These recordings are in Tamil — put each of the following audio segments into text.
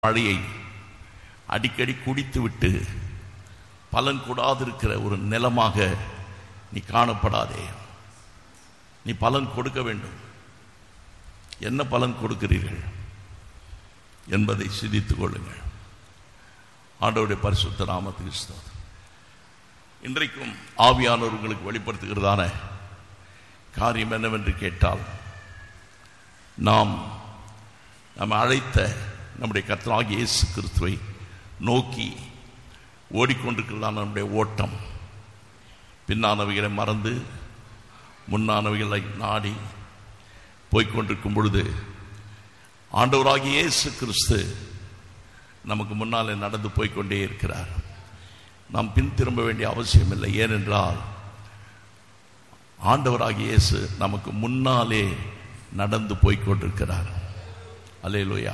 மழையை அடிக்கடி குடித்துவிட்டு பலன் கூடாதிருக்கிற ஒரு நிலமாக நீ காணப்படாதே நீ பலன் கொடுக்க வேண்டும் என்ன பலன் கொடுக்கிறீர்கள் என்பதை சிந்தித்துக் கொள்ளுங்கள் ஆண்டவருடைய பரிசுத்த நாமத்துக்கு ஸ்தோத்திரம். இன்றைக்கும் ஆவியானவர் உங்களுக்கு வெளிப்படுத்துகிறதான காரியம் என்னவென்று கேட்டால் நாம் நம்ம அழைத்த நம்முடைய கர்த்தராகிய இயேசு கிறிஸ்துவை நோக்கி ஓடிக்கொண்டிருக்கிறதான நம்முடைய ஓட்டம் பின்னானவைகளை மறந்து முன்னானவைகளை நாடி போய்க்கொண்டிருக்கும் பொழுது ஆண்டவராகிய இயேசு கிறிஸ்து நமக்கு முன்னாலே நடந்து போய்க்கொண்டே இருக்கிறார் நாம் பின் திரும்ப வேண்டிய அவசியம் இல்லை ஏனென்றால் ஆண்டவராகிய இயேசு நமக்கு முன்னாலே நடந்து போய்க்கொண்டிருக்கிறார் அல்லேலூயா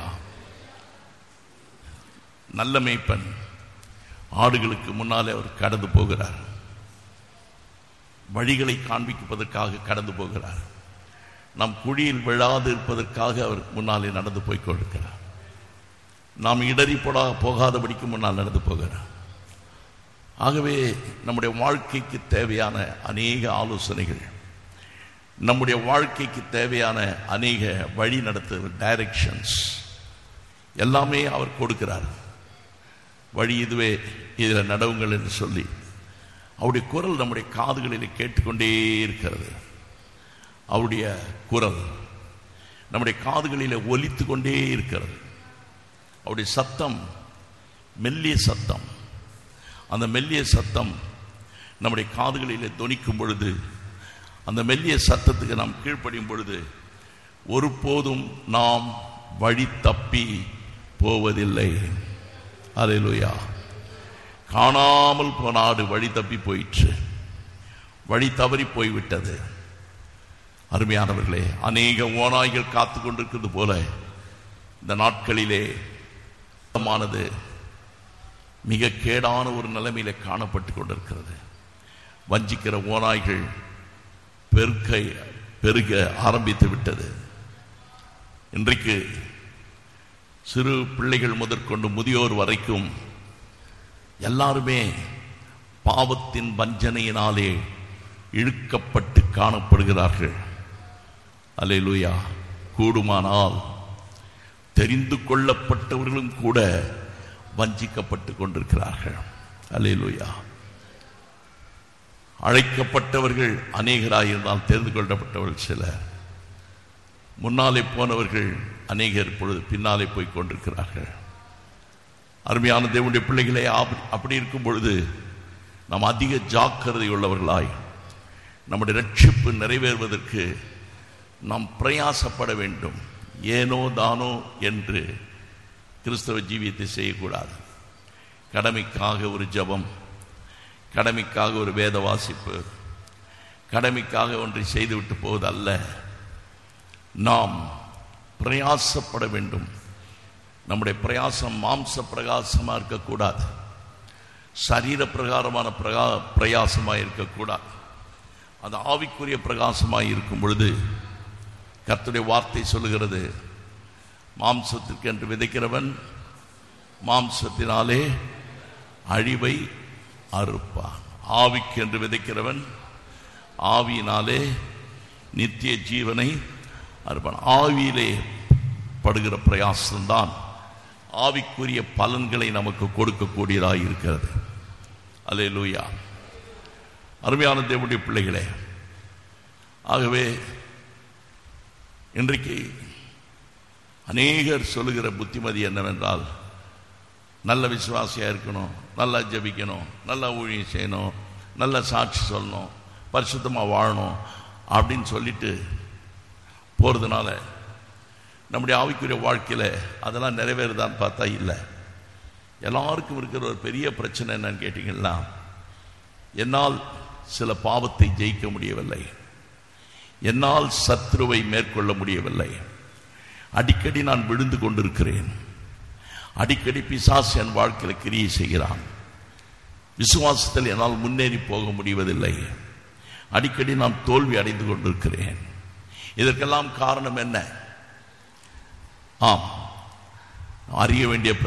நல்ல மேய்ப்பன் ஆடுகளுக்கு முன்னாலே அவர் கடந்து போகிறார் வழிகளை காண்பிப்பதற்காக கடந்து போகிறார் நாம் குழியில் விழாது இருப்பதற்காக அவர் முன்னாலே நடந்து போய் கொண்டிருக்கிறார் நாம் இடறி போடா போகாதபடிக்கு முன்னால் நடந்து போகிறார் ஆகவே நம்முடைய வாழ்க்கைக்கு தேவையான அநேக ஆலோசனைகள் நம்முடைய வாழ்க்கைக்கு தேவையான அநேக வழி நடத்துகிற டைரக்ஷன்ஸ் எல்லாமே அவர் கொடுக்கிறார் வழி இதுவே இதில் நடவுங்கள் என்று சொல்லி அவருடைய குரல் நம்முடைய காதுகளில் கேட்டுக்கொண்டே இருக்கிறது அவருடைய குரல் நம்முடைய காதுகளில் ஒலித்து கொண்டே இருக்கிறது அவருடைய சத்தம் மெல்லிய சத்தம் அந்த மெல்லிய சத்தம் நம்முடைய காதுகளிலே தொனிக்கும் பொழுது அந்த மெல்லிய சத்தத்துக்கு நாம் கீழ்ப்படியும் பொழுது ஒருபோதும் நாம் வழி தப்பி போவதில்லை அலையிலுயா காணாமல் போனாடு வழி தப்பி போயிற்று வழி தவறி போய்விட்டது அருமையானவர்களே அநேக ஓநாய்கள் காத்து கொண்டிருக்கிறது போல இந்த நாட்களிலே மானது மிக கேடான ஒரு நிலைமையில காணப்பட்டு கொண்டிருக்கிறது வஞ்சிக்கிற ஓநாய்கள் பெருக்க பெருக ஆரம்பித்து விட்டது இன்றைக்கு சிறு பிள்ளைகள் முதற்கொண்டு முதியோர் வரைக்கும் எல்லாருமே பாவத்தின் வஞ்சனையினாலே இழுக்கப்பட்டு காணப்படுகிறார்கள் அலையிலுயா கூடுமானால் தெரிந்து கொள்ளப்பட்டவர்களும் கூட வஞ்சிக்கப்பட்டு கொண்டிருக்கிறார்கள் அலையிலுயா அழைக்கப்பட்டவர்கள் அநேகராயிருந்தால் தெரிந்து கொள்ளப்பட்டவர்கள் சிலர் முன்னாலே போனவர்கள் அநேகர் இப்பொழுது பின்னாலே போய் கொண்டிருக்கிறார்கள் அருமையான தேவனுடைய பிள்ளைகளே அப்படி இருக்கும் பொழுது நாம் அதிக ஜாக்கிரதை உள்ளவர்களாய் நம்முடைய ரட்சிப்பு நிறைவேறுவதற்கு நாம் பிரயாசப்பட வேண்டும் ஏனோ தானோ என்று கிறிஸ்தவ ஜீவியத்தை செய்யக்கூடாது கடமைக்காக ஒரு ஜபம் கடமைக்காக ஒரு வேத வாசிப்பு கடமைக்காக ஒன்றை செய்துவிட்டு போவது அல்ல நாம் பிரயாசப்பட வேண்டும் நம்முடைய பிரயாசம் மாம்ச பிரகாசமாக இருக்கக்கூடாது சரீர பிரகாரமான பிரகா பிரயாசமாக இருக்கக்கூடாது அது ஆவிக்குரிய பிரகாசமாக இருக்கும் பொழுது கர்த்துடைய வார்த்தை சொல்லுகிறது மாம்சத்திற்கு என்று விதைக்கிறவன் மாம்சத்தினாலே அழிவை அறுப்பான் ஆவிக்கு என்று விதைக்கிறவன் ஆவியினாலே நித்திய ஜீவனை அறுப்பான் ஆவியிலே படுகிற பிரயாசம்தான் ஆவிக்குரிய பலன்களை நமக்கு கொடுக்கக்கூடியதாக இருக்கிறது அலே லூயா அருமையான தேவனுடைய பிள்ளைகளே ஆகவே இன்றைக்கு அநேகர் சொல்லுகிற புத்திமதி என்னவென்றால் நல்ல விசுவாசியாக இருக்கணும் நல்லா ஜபிக்கணும் நல்லா ஊழியம் செய்யணும் நல்ல சாட்சி சொல்லணும் பரிசுத்தமாக வாழணும் அப்படின்னு சொல்லிட்டு போகிறதுனால நம்முடைய ஆவிக்குரிய வாழ்க்கையில் அதெல்லாம் நிறைவேறுதான்னு பார்த்தா இல்லை எல்லாருக்கும் இருக்கிற ஒரு பெரிய பிரச்சனை என்னன்னு கேட்டிங்கன்னா என்னால் சில பாவத்தை ஜெயிக்க முடியவில்லை என்னால் சத்ருவை மேற்கொள்ள முடியவில்லை அடிக்கடி நான் விழுந்து கொண்டிருக்கிறேன் அடிக்கடி பிசாசு என் வாழ்க்கையில் கிரியை செய்கிறான் விசுவாசத்தில் என்னால் முன்னேறி போக முடிவதில்லை அடிக்கடி நான் தோல்வி அடைந்து கொண்டிருக்கிறேன் இதற்கெல்லாம் காரணம் என்ன ஆம் அறிய வேண்டிய